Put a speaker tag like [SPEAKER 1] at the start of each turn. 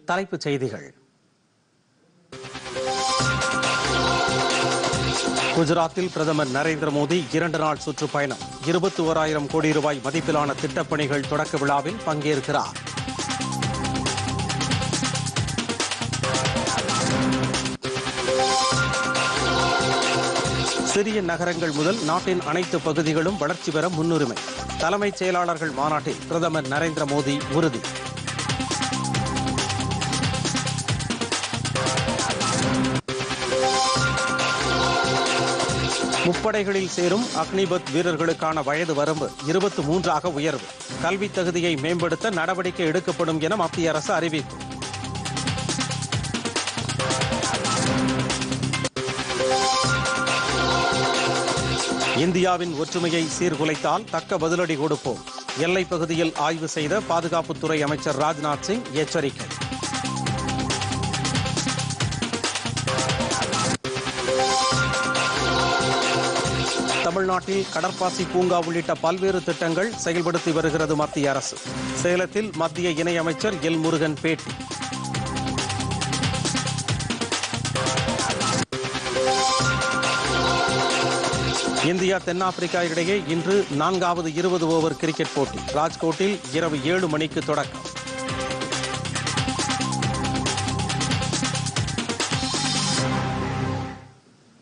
[SPEAKER 1] தலைப்புச் செய்திகள் குஜராத்தில் பிரதமர் நரேந்திர மோடி இரண்டு நாள் சுற்றுப்பயணம் இருபத்தி ஓராயிரம் கோடி ரூபாய் மதிப்பிலான திட்டப்பணிகள் தொடக்க விழாவில் பங்கேற்கிறார் சிறிய நகரங்கள் முதல் நாட்டின் அனைத்து பகுதிகளும் வளர்ச்சி பெற முன்னுரிமை தலைமைச் செயலாளர்கள் மாநாட்டில் பிரதமர் நரேந்திர மோடி உறுதி முப்படைகளில் சேரும் அக்னிபத் வீரர்களுக்கான வயது வரம்பு இருபத்தி மூன்றாக உயர்வு கல்வி தகுதியை மேம்படுத்த நடவடிக்கை எடுக்கப்படும் என மத்திய அரசு அறிவிப்பு இந்தியாவின் ஒற்றுமையை சீர்குலைத்தால் தக்க பதிலடி கொடுப்போம் எல்லைப் பகுதியில் ஆய்வு செய்த பாதுகாப்புத்துறை அமைச்சர் ராஜ்நாத் சிங் எச்சரிக்கை தமிழ்நாட்டில் கடற்பாசி பூங்கா உள்ளிட்ட பல்வேறு திட்டங்கள் செயல்படுத்தி வருகிறது மத்திய அரசு சேலத்தில் மத்திய இணையமைச்சர் எல் முருகன் பேட்டி இந்தியா தென்னாப்பிரிக்கா இடையே இன்று நான்காவது இருபது ஓவர் கிரிக்கெட் போட்டி ராஜ்கோட்டில் இரவு ஏழு மணிக்கு தொடக்கம்